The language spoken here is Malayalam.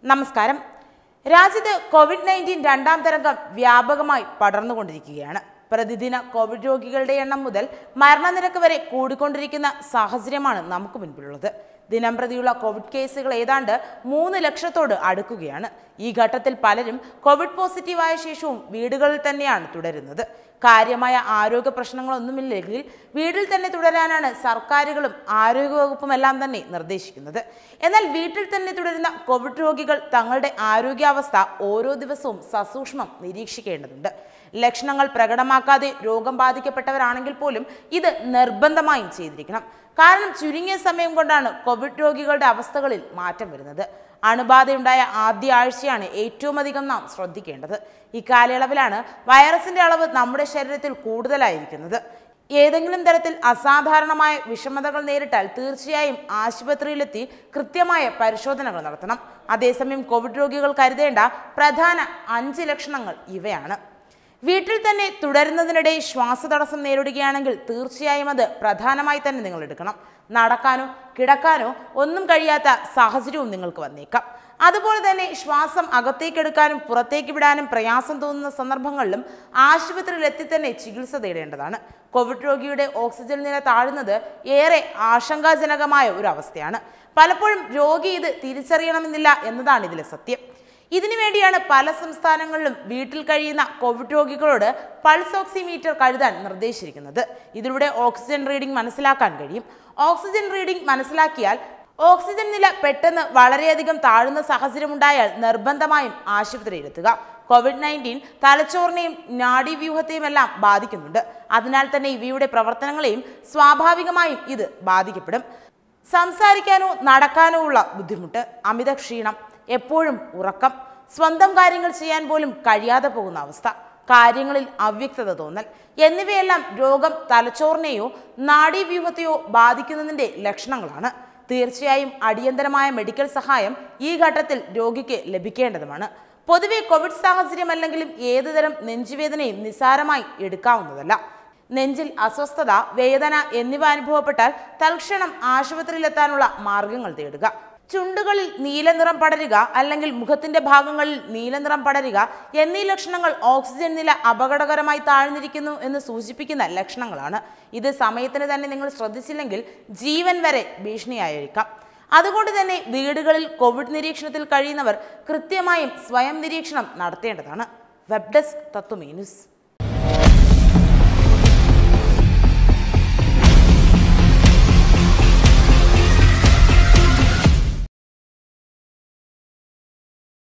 നമസ്കാരം രാജ്യത്ത് കോവിഡ് നയൻറ്റീൻ രണ്ടാം തരംഗം വ്യാപകമായി പടർന്നുകൊണ്ടിരിക്കുകയാണ് പ്രതിദിന കോവിഡ് രോഗികളുടെ എണ്ണം മുതൽ മരണനിരക്ക് വരെ കൂടിക്കൊണ്ടിരിക്കുന്ന സാഹചര്യമാണ് നമുക്ക് മുൻപിലുള്ളത് ദിനം പ്രതിയുള്ള കോവിഡ് കേസുകൾ ഏതാണ്ട് മൂന്ന് ലക്ഷത്തോട് അടുക്കുകയാണ് ഈ ഘട്ടത്തിൽ പലരും കോവിഡ് പോസിറ്റീവായ ശേഷവും വീടുകളിൽ തന്നെയാണ് തുടരുന്നത് കാര്യമായ ആരോഗ്യ പ്രശ്നങ്ങളൊന്നുമില്ലെങ്കിൽ വീട്ടിൽ തന്നെ തുടരാനാണ് സർക്കാരുകളും ആരോഗ്യവകുപ്പും എല്ലാം തന്നെ നിർദ്ദേശിക്കുന്നത് എന്നാൽ വീട്ടിൽ തന്നെ തുടരുന്ന കോവിഡ് രോഗികൾ തങ്ങളുടെ ആരോഗ്യാവസ്ഥ ഓരോ ദിവസവും സസൂക്ഷ്മം നിരീക്ഷിക്കേണ്ടതുണ്ട് ലക്ഷണങ്ങൾ പ്രകടമാക്കാതെ രോഗം ബാധിക്കപ്പെട്ടവരാണെങ്കിൽ പോലും ഇത് നിർബന്ധമായും ചെയ്തിരിക്കണം കാരണം ചുരുങ്ങിയ സമയം കൊണ്ടാണ് കോവിഡ് രോഗികളുടെ അവസ്ഥകളിൽ മാറ്റം വരുന്നത് അണുബാധയുണ്ടായ ആദ്യ ആഴ്ചയാണ് ഏറ്റവും അധികം നാം ശ്രദ്ധിക്കേണ്ടത് ഇക്കാലയളവിലാണ് വൈറസിന്റെ അളവ് നമ്മുടെ ശരീരത്തിൽ കൂടുതലായിരിക്കുന്നത് ഏതെങ്കിലും തരത്തിൽ അസാധാരണമായ വിഷമതകൾ നേരിട്ടാൽ തീർച്ചയായും ആശുപത്രിയിലെത്തി കൃത്യമായ പരിശോധനകൾ നടത്തണം അതേസമയം കോവിഡ് രോഗികൾ കരുതേണ്ട പ്രധാന അഞ്ച് ലക്ഷണങ്ങൾ ഇവയാണ് വീട്ടിൽ തന്നെ തുടരുന്നതിനിടെ ശ്വാസതടസ്സം നേരിടുകയാണെങ്കിൽ തീർച്ചയായും അത് പ്രധാനമായി തന്നെ നിങ്ങൾ എടുക്കണം നടക്കാനോ കിടക്കാനോ ഒന്നും കഴിയാത്ത സാഹചര്യവും നിങ്ങൾക്ക് വന്നേക്കാം അതുപോലെ തന്നെ ശ്വാസം അകത്തേക്കെടുക്കാനും പുറത്തേക്ക് വിടാനും പ്രയാസം തോന്നുന്ന സന്ദർഭങ്ങളിലും ആശുപത്രിയിൽ എത്തി തന്നെ ചികിത്സ തേടേണ്ടതാണ് കോവിഡ് രോഗിയുടെ ഓക്സിജൻ നില താഴുന്നത് ഏറെ ആശങ്കാജനകമായ ഒരു അവസ്ഥയാണ് പലപ്പോഴും രോഗി ഇത് തിരിച്ചറിയണമെന്നില്ല എന്നതാണ് ഇതിലെ സത്യം ഇതിനു വേണ്ടിയാണ് പല സംസ്ഥാനങ്ങളിലും വീട്ടിൽ കഴിയുന്ന കോവിഡ് രോഗികളോട് പൾസ് ഓക്സിമീറ്റർ കരുതാൻ നിർദ്ദേശിച്ചിരിക്കുന്നത് ഇതിലൂടെ ഓക്സിജൻ റീഡിംഗ് മനസ്സിലാക്കാൻ കഴിയും ഓക്സിജൻ റീഡിംഗ് മനസ്സിലാക്കിയാൽ ഓക്സിജൻ നില പെട്ടെന്ന് വളരെയധികം താഴുന്ന സാഹചര്യമുണ്ടായാൽ നിർബന്ധമായും ആശുപത്രിയിലെത്തുക കോവിഡ് നയൻറ്റീൻ തലച്ചോറിനെയും നാഡീവ്യൂഹത്തെയും എല്ലാം ബാധിക്കുന്നുണ്ട് അതിനാൽ തന്നെ ഇവയുടെ പ്രവർത്തനങ്ങളെയും സ്വാഭാവികമായും ഇത് ബാധിക്കപ്പെടും സംസാരിക്കാനോ നടക്കാനോ ഉള്ള ബുദ്ധിമുട്ട് അമിത ക്ഷീണം എപ്പോഴും ഉറക്കം സ്വന്തം കാര്യങ്ങൾ ചെയ്യാൻ പോലും കഴിയാതെ പോകുന്ന അവസ്ഥ കാര്യങ്ങളിൽ അവ്യക്തത തോന്നൽ എന്നിവയെല്ലാം രോഗം തലച്ചോറിനെയോ നാഡീവ്യൂഹത്തെയോ ബാധിക്കുന്നതിന്റെ ലക്ഷണങ്ങളാണ് തീർച്ചയായും അടിയന്തരമായ മെഡിക്കൽ സഹായം ഈ ഘട്ടത്തിൽ രോഗിക്ക് ലഭിക്കേണ്ടതുമാണ് പൊതുവെ കോവിഡ് സാഹചര്യം അല്ലെങ്കിലും ഏതുതരം നെഞ്ചുവേദനയും നിസ്സാരമായി എടുക്കാവുന്നതല്ല നെഞ്ചിൽ അസ്വസ്ഥത വേദന എന്നിവ അനുഭവപ്പെട്ടാൽ തൽക്ഷണം ആശുപത്രിയിലെത്താനുള്ള മാർഗങ്ങൾ തേടുക ചുണ്ടുകളിൽ നീലനിറം പടരുക അല്ലെങ്കിൽ മുഖത്തിന്റെ ഭാഗങ്ങളിൽ നീലനിറം പടരുക എന്നീ ലക്ഷണങ്ങൾ ഓക്സിജൻ നില അപകടകരമായി താഴ്ന്നിരിക്കുന്നു എന്ന് സൂചിപ്പിക്കുന്ന ലക്ഷണങ്ങളാണ് ഇത് സമയത്തിന് തന്നെ നിങ്ങൾ ശ്രദ്ധിച്ചില്ലെങ്കിൽ ജീവൻ വരെ ഭീഷണിയായിരിക്കാം അതുകൊണ്ട് തന്നെ വീടുകളിൽ കോവിഡ് നിരീക്ഷണത്തിൽ കഴിയുന്നവർ കൃത്യമായും സ്വയം നിരീക്ഷണം നടത്തേണ്ടതാണ് വെബ് ഡെസ്ക് തത്വമേ ന്യൂസ്